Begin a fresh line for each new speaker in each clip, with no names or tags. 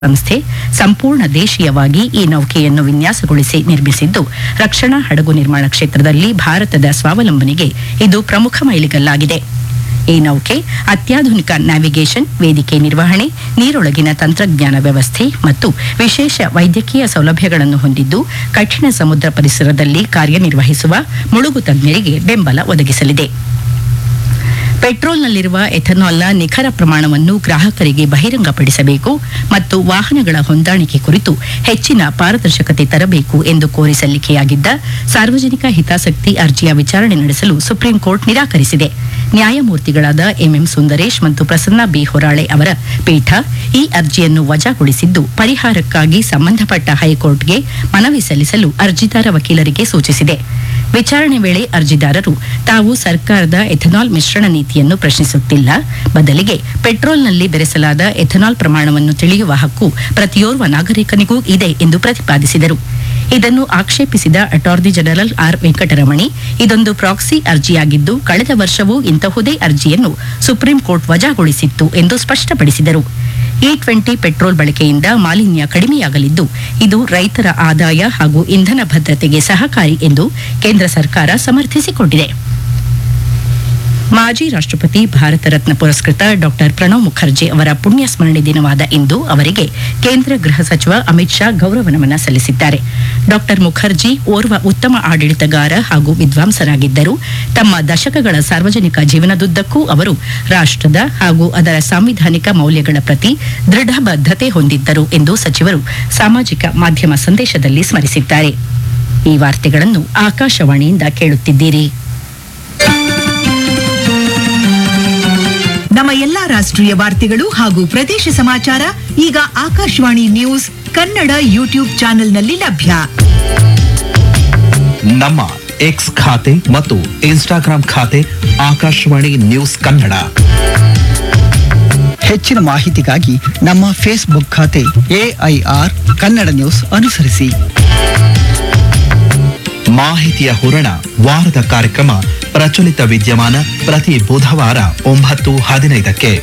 ಸಂಸ್ಥೆ ಸಂಪೂರ್ಣ ದೇಶೀಯವಾಗಿ ಈ ನೌಕೆಯನ್ನು ವಿನ್ಯಾಸಗೊಳಿಸಿ ನಿರ್ಮಿಸಿದ್ದು ರಕ್ಷಣಾ ಹಡಗು ನಿರ್ಮಾಣ ಕ್ಷೇತ್ರದಲ್ಲಿ ಭಾರತದ ಸ್ವಾವಲಂಬನೆಗೆ ಇದು ಪ್ರಮುಖ ಮೈಲಿಗಲ್ಲಾಗಿದೆ ಈ ನೌಕೆ ಅತ್ಯಾಧುನಿಕ ನ್ಯಾವಿಗೇಷನ್ ವೇದಿಕೆ ನಿರ್ವಹಣೆ ನೀರೊಳಗಿನ ತಂತ್ರಜ್ಞಾನ ವ್ಯವಸ್ಥೆ ಮತ್ತು ವಿಶೇಷ ವೈದ್ಯಕೀಯ ಸೌಲಭ್ಯಗಳನ್ನು ಹೊಂದಿದ್ದು ಕಠಿಣ ಸಮುದ್ರ ಪರಿಸರದಲ್ಲಿ ಕಾರ್ಯನಿರ್ವಹಿಸುವ ಮುಳುಗು ತಜ್ಞರಿಗೆ ಬೆಂಬಲ ಒದಗಿಸಲಿದೆ ಪೆಟ್ರೋಲ್ನಲ್ಲಿರುವ ಎಥನಾಲ್ನ ನಿಖರ ಪ್ರಮಾಣವನ್ನು ಗ್ರಾಹಕರಿಗೆ ಬಹಿರಂಗಪಡಿಸಬೇಕು ಮತ್ತು ವಾಹನಗಳ ಹೊಂದಾಣಿಕೆ ಕುರಿತು ಹೆಚ್ಚಿನ ಪಾರದರ್ಶಕತೆ ತರಬೇಕು ಎಂದು ಕೋರಿ ಸಲ್ಲಿಕೆಯಾಗಿದ್ದ ಸಾರ್ವಜನಿಕ ಹಿತಾಸಕ್ತಿ ಅರ್ಜಿಯ ವಿಚಾರಣೆ ನಡೆಸಲು ಸುಪ್ರೀಂ ಕೋರ್ಟ್ ನಿರಾಕರಿಸಿದೆ ನ್ಯಾಯಮೂರ್ತಿಗಳಾದ ಎಂಎಂ ಸುಂದರೇಶ್ ಮತ್ತು ಪ್ರಸನ್ನ ಬಿ ಹೊರಾಳೆ ಅವರ ಪೀಠ ಈ ಅರ್ಜಿಯನ್ನು ವಜಾಗೊಳಿಸಿದ್ದು ಪರಿಹಾರಕ್ಕಾಗಿ ಸಂಬಂಧಪಟ್ಟ ಹೈಕೋರ್ಟ್ಗೆ ಮನವಿ ಸಲ್ಲಿಸಲು ಅರ್ಜಿದಾರ ವಕೀಲರಿಗೆ ಸೂಚಿಸಿದೆ ವಿಚಾರಣೆ ವೇಳೆ ಅರ್ಜಿದಾರರು ತಾವು ಸರ್ಕಾರದ ಎಥನಾಲ್ ಮಿಶ್ರಣ ನೀತಿಯನ್ನು ಪ್ರಶ್ನಿಸುತ್ತಿಲ್ಲ ಬದಲಿಗೆ ಪೆಟ್ರೋಲ್ನಲ್ಲಿ ಬೆರೆಸಲಾದ ಎಥನಾಲ್ ಪ್ರಮಾಣವನ್ನು ತಿಳಿಯುವ ಹಕ್ಕು ಪ್ರತಿಯೋರ್ವ ನಾಗರಿಕನಿಗೂ ಇದೆ ಎಂದು ಪ್ರತಿಪಾದಿಸಿದರು ಇದನ್ನು ಆಕ್ಷೇಪಿಸಿದ ಅಟಾರ್ನಿ ಜನರಲ್ ಆರ್ ವೆಂಕಟರಮಣಿ ಇದೊಂದು ಪ್ರಾಕ್ಸಿ ಅರ್ಜಿಯಾಗಿದ್ದು ಕಳೆದ ವರ್ಷವೂ ಇಂತಹುದೇ ಅರ್ಜಿಯನ್ನು ಸುಪ್ರೀಂ ಕೋರ್ಟ್ ವಜಾಗೊಳಿಸಿತ್ತು ಎಂದು ಸ್ಪಷ್ಟಪಡಿಸಿದರು ಇ ಟ್ವೆಂಟಿ ಪೆಟ್ರೋಲ್ ಬಳಕೆಯಿಂದ ಮಾಲಿನ್ಯ ಕಡಿಮೆಯಾಗಲಿದ್ದು ಇದು ರೈತರ ಆದಾಯ ಹಾಗೂ ಇಂಧನ ಭದ್ರತೆಗೆ ಸಹಕಾರಿ ಎಂದು ಕೇಂದ್ರ ಸರ್ಕಾರ ಸಮರ್ಥಿಸಿಕೊಂಡಿದೆ ಮಾಜಿ ರಾಷ್ಟ್ರಪತಿ ಭಾರತ ರತ್ನ ಪುರಸ್ಕೃತ ಡಾಕ್ಟರ್ ಪ್ರಣವ್ ಮುಖರ್ಜಿ ಅವರ ಪುಣ್ಯ ಸ್ಮರಣೆ ದಿನವಾದ ಇಂದು ಅವರಿಗೆ ಕೇಂದ್ರ ಗೃಹ ಸಚಿವ ಅಮಿತ್ ಶಾ ಗೌರವ ನಮನ ಸಲ್ಲಿಸಿದ್ದಾರೆ ಡಾಕ್ಟರ್ ಮುಖರ್ಜಿ ಓರ್ವ ಉತ್ತಮ ಆಡಳಿತಗಾರ ಹಾಗೂ ವಿದ್ವಾಂಸರಾಗಿದ್ದರು ತಮ್ಮ ದಶಕಗಳ ಸಾರ್ವಜನಿಕ ಜೀವನದುದ್ದಕ್ಕೂ ಅವರು ರಾಷ್ಟ್ರದ ಹಾಗೂ ಅದರ ಸಾಂವಿಧಾನಿಕ ಮೌಲ್ಯಗಳ ಪ್ರತಿ ದೃಢ ಬದ್ಧತೆ ಹೊಂದಿದ್ದರು ಎಂದು ಸಚಿವರು ಸಾಮಾಜಿಕ ಮಾಧ್ಯಮ ಸಂದೇಶದಲ್ಲಿ ಸ್ಮರಿಸಿದ್ದಾರೆ ಈ ವಾರ್ತೆಗಳನ್ನು ಆಕಾಶವಾಣಿಯಿಂದ ಕೇಳುತ್ತಿದ್ದೀರಿ
ನಮ್ಮ ಎಲ್ಲಾ ರಾಷ್ಟ್ರೀಯ ವಾರ್ತೆಗಳು ಹಾಗೂ ಪ್ರದೇಶ ಸಮಾಚಾರ ಈಗ ಆಕಾಶವಾಣಿ ನ್ಯೂಸ್ ಕನ್ನಡ ಯೂಟ್ಯೂಬ್ ಚಾನೆಲ್ನಲ್ಲಿ ಲಭ್ಯ
ನಮ್ಮ ಎಕ್ಸ್ ಖಾತೆ ಮತ್ತು ಇನ್ಸ್ಟಾಗ್ರಾಂ ಖಾತೆ ಆಕಾಶವಾಣಿ ನ್ಯೂಸ್ ಕನ್ನಡ
ಹೆಚ್ಚಿನ ಮಾಹಿತಿಗಾಗಿ ನಮ್ಮ ಫೇಸ್ಬುಕ್ ಖಾತೆ ಎಐಆರ್ ಕನ್ನಡ ನ್ಯೂಸ್ ಅನುಸರಿಸಿ
ಮಾಹಿತಿಯ ಹೂರಣ ವಾರದ ಕಾರ್ಯಕ್ರಮ ಪ್ರಚಲಿತ ವಿದ್ಯಮಾನ ಪ್ರತಿ ಬುಧವಾರ ಒಂಬತ್ತು ಹದಿನೈದಕ್ಕೆ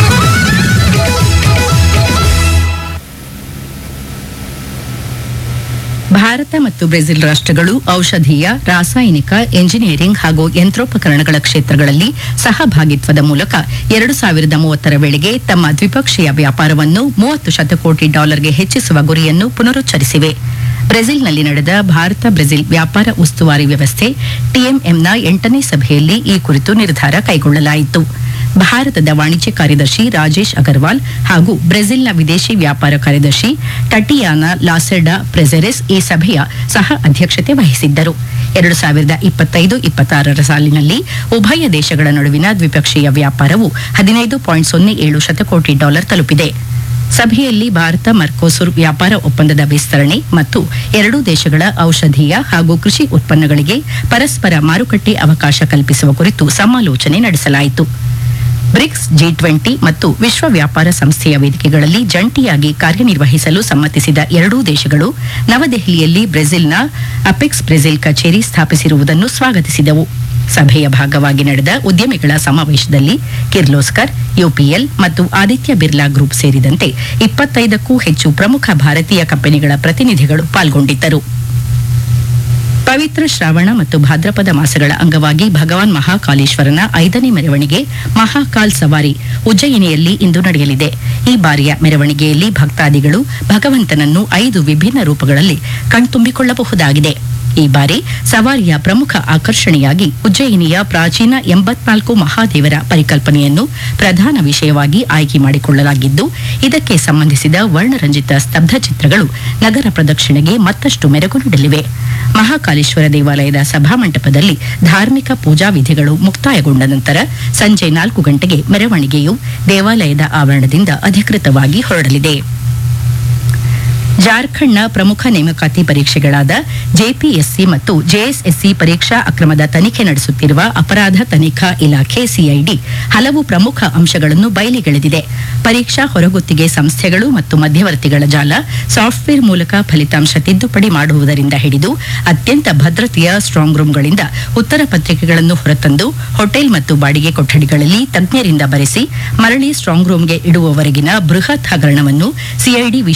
ಭಾರತ ಮತ್ತು ಬ್ರೆಜಿಲ್ ರಾಷ್ಟ್ರಗಳು ಔಷಧೀಯ ರಾಸಾಯನಿಕ ಎಂಜಿನಿಯರಿಂಗ್ ಹಾಗೂ ಯಂತ್ರೋಪಕರಣಗಳ ಕ್ಷೇತ್ರಗಳಲ್ಲಿ ಸಹಭಾಗಿತ್ವದ ಮೂಲಕ ಎರಡು ಸಾವಿರದ ಮೂವತ್ತರ ವೇಳೆಗೆ ತಮ್ಮ ದ್ವಿಪಕ್ಷೀಯ ವ್ಯಾಪಾರವನ್ನು ಮೂವತ್ತು ಶತಕೋಟಿ ಡಾಲರ್ಗೆ ಹೆಚ್ಚಿಸುವ ಗುರಿಯನ್ನು ಪುನರುಚ್ಚರಿಸಿವೆ ಬ್ರೆಜಿಲ್ನಲ್ಲಿ ನಡೆದ ಭಾರತ ಬ್ರೆಜಿಲ್ ವ್ಯಾಪಾರ ಉಸ್ತುವಾರಿ ವ್ಯವಸ್ಥೆ ಟಿಎಂಎಂನ ಎಂಟನೇ ಸಭೆಯಲ್ಲಿ ಈ ಕುರಿತು ನಿರ್ಧಾರ ಕೈಗೊಳ್ಳಲಾಯಿತು ಭಾರತದ ವಾಣಿಜ್ಯ ಕಾರ್ಯದರ್ಶಿ ರಾಜೇಶ್ ಅಗರ್ವಾಲ್ ಹಾಗೂ ಬ್ರೆಜಿಲ್ನ ವಿದೇಶಿ ವ್ಯಾಪಾರ ಕಾರ್ಯದರ್ಶಿ ಟಟಿಯಾನಾ ಲಾಸೆಡಾ ಪ್ರೆಜೆರೆಸ್ ಈ ಸಭೆಯ ಸಹ ಅಧ್ಯಕ್ಷತೆ ವಹಿಸಿದ್ದರು ಎರಡು ಸಾವಿರದ ಇಪ್ಪತ್ತೈದು ಇಪ್ಪತ್ತಾರರ ಸಾಲಿನಲ್ಲಿ ಉಭಯ ದೇಶಗಳ ನಡುವಿನ ದ್ವಿಪಕ್ಷೀಯ ವ್ಯಾಪಾರವು ಹದಿನೈದು ಪಾಯಿಂಟ್ ಸೊನ್ನೆ ಏಳು ಶತಕೋಟಿ ಡಾಲರ್ ತಲುಪಿದೆ ಸಭೆಯಲ್ಲಿ ಭಾರತ ಮರ್ಕೋಸುರ್ ವ್ಯಾಪಾರ ಒಪ್ಪಂದದ ವಿಸ್ತರಣೆ ಮತ್ತು ಎರಡೂ ದೇಶಗಳ ಔಷಧೀಯ ಹಾಗೂ ಕೃಷಿ ಉತ್ಪನ್ನಗಳಿಗೆ ಪರಸ್ಪರ ಮಾರುಕಟ್ಟೆ ಅವಕಾಶ ಕಲ್ಪಿಸುವ ಕುರಿತು ಸಮಾಲೋಚನೆ ನಡೆಸಲಾಯಿತು ಬ್ರಿಕ್ಸ್ ಜಿ ಟ್ವೆಂಟಿ ಮತ್ತು ವಿಶ್ವ ವ್ಯಾಪಾರ ಸಂಸ್ಥೆಯ ವೇದಿಕೆಗಳಲ್ಲಿ ಜಂಟಿಯಾಗಿ ಕಾರ್ಯನಿರ್ವಹಿಸಲು ಸಮ್ಮತಿಸಿದ ಎರಡೂ ದೇಶಗಳು ನವದೆಹಲಿಯಲ್ಲಿ ಬ್ರೆಜಿಲ್ನ ಅಪೆಕ್ಸ್ ಬ್ರೆಜಿಲ್ ಕಚೇರಿ ಸ್ಥಾಪಿಸಿರುವುದನ್ನು ಸ್ವಾಗತಿಸಿದವು ಸಭೆಯ ಭಾಗವಾಗಿ ನಡೆದ ಉದ್ಯಮಿಗಳ ಸಮಾವೇಶದಲ್ಲಿ ಕಿರ್ಲೋಸ್ಕರ್ ಯುಪಿಎಲ್ ಮತ್ತು ಆದಿತ್ಯ ಬಿರ್ಲಾ ಗ್ರೂಪ್ ಸೇರಿದಂತೆ ಇಪ್ಪತ್ತೈದಕ್ಕೂ ಹೆಚ್ಚು ಪ್ರಮುಖ ಭಾರತೀಯ ಕಂಪನಿಗಳ ಪ್ರತಿನಿಧಿಗಳು ಪಾಲ್ಗೊಂಡಿದ್ದರು ಪವಿತ್ರ ಶ್ರಾವಣ ಮತ್ತು ಭಾದ್ರಪದ ಮಾಸಗಳ ಅಂಗವಾಗಿ ಭಗವಾನ್ ಮಹಾಕಾಲೇಶ್ವರನ ಐದನೇ ಮೆರವಣಿಗೆ ಮಹಾಕಾಲ್ ಸವಾರಿ ಉಜ್ಜಯಿನಿಯಲ್ಲಿ ಇಂದು ನಡೆಯಲಿದೆ ಈ ಬಾರಿಯ ಮೆರವಣಿಗೆಯಲ್ಲಿ ಭಕ್ತಾದಿಗಳು ಭಗವಂತನನ್ನು ಐದು ವಿಭಿನ್ನ ರೂಪಗಳಲ್ಲಿ ಕಣ್ತುಂಬಿಕೊಳ್ಳಬಹುದಾಗಿದೆ ಈ ಬಾರಿ ಸವಾರಿಯ ಪ್ರಮುಖ ಆಕರ್ಷಣೆಯಾಗಿ ಉಜ್ಜಯಿನಿಯ ಪ್ರಾಚೀನ ಎಂಬತ್ನಾಲ್ಕು ಮಹಾದೇವರ ಪರಿಕಲ್ಪನೆಯನ್ನು ಪ್ರಧಾನ ವಿಷಯವಾಗಿ ಆಯ್ಕೆ ಮಾಡಿಕೊಳ್ಳಲಾಗಿದ್ದು ಇದಕ್ಕೆ ಸಂಬಂಧಿಸಿದ ವರ್ಣರಂಜಿತ ಸ್ತಬ್ಧ ಚಿತ್ರಗಳು ನಗರ ಪ್ರದಕ್ಷಿಣೆಗೆ ಮತ್ತಷ್ಟು ಮೆರುಗು ನೀಡಲಿವೆ ಮಹಾಕಾಲೇಶ್ವರ ದೇವಾಲಯದ ಸಭಾಮಂಟಪದಲ್ಲಿ ಧಾರ್ಮಿಕ ಪೂಜಾ ವಿಧಿಗಳು ಮುಕ್ತಾಯಗೊಂಡ ನಂತರ ಸಂಜೆ ನಾಲ್ಕು ಗಂಟೆಗೆ ಮೆರವಣಿಗೆಯು ದೇವಾಲಯದ ಆವರಣದಿಂದ ಅಧಿಕೃತವಾಗಿ ಹೊರಡಲಿದೆ ಜಾರ್ಖಂಡ್ನ ಪ್ರಮುಖ ನೇಮಕಾತಿ ಪರೀಕ್ಷೆಗಳಾದ ಜೆಪಿಎಸ್ಸಿ ಮತ್ತು ಜೆಎಸ್ಎಸ್ಸಿ ಪರೀಕ್ಷಾ ಅಕ್ರಮದ ತನಿಖೆ ನಡೆಸುತ್ತಿರುವ ಅಪರಾಧ ತನಿಖಾ ಇಲಾಖೆ ಸಿಐಡಿ ಹಲವು ಪ್ರಮುಖ ಅಂಶಗಳನ್ನು ಬಯಲಿಗೆಳೆದಿದೆ ಪರೀಕ್ಷಾ ಹೊರಗುತ್ತಿಗೆ ಸಂಸ್ಥೆಗಳು ಮತ್ತು ಮಧ್ಯವರ್ತಿಗಳ ಜಾಲ ಸಾಫ್ಟ್ವೇರ್ ಮೂಲಕ ಫಲಿತಾಂಶ ತಿದ್ದುಪಡಿ ಮಾಡುವುದರಿಂದ ಹಿಡಿದು ಅತ್ಯಂತ ಭದ್ರತೆಯ ಸ್ಟ್ರಾಂಗ್ ರೂಂಗಳಿಂದ ಉತ್ತರ ಪತ್ರಿಕೆಗಳನ್ನು ಹೊರತಂದು ಹೋಟೆಲ್ ಮತ್ತು ಬಾಡಿಗೆ ಕೊಠಡಿಗಳಲ್ಲಿ ತಜ್ಞರಿಂದ ಬರೆಸಿ ಮರಳಿ ಸ್ಟ್ರಾಂಗ್ ರೂಂಗೆ ಇಡುವವರೆಗಿನ ಬೃಹತ್ ಹಗರಣವನ್ನು ಸಿಐಡಿ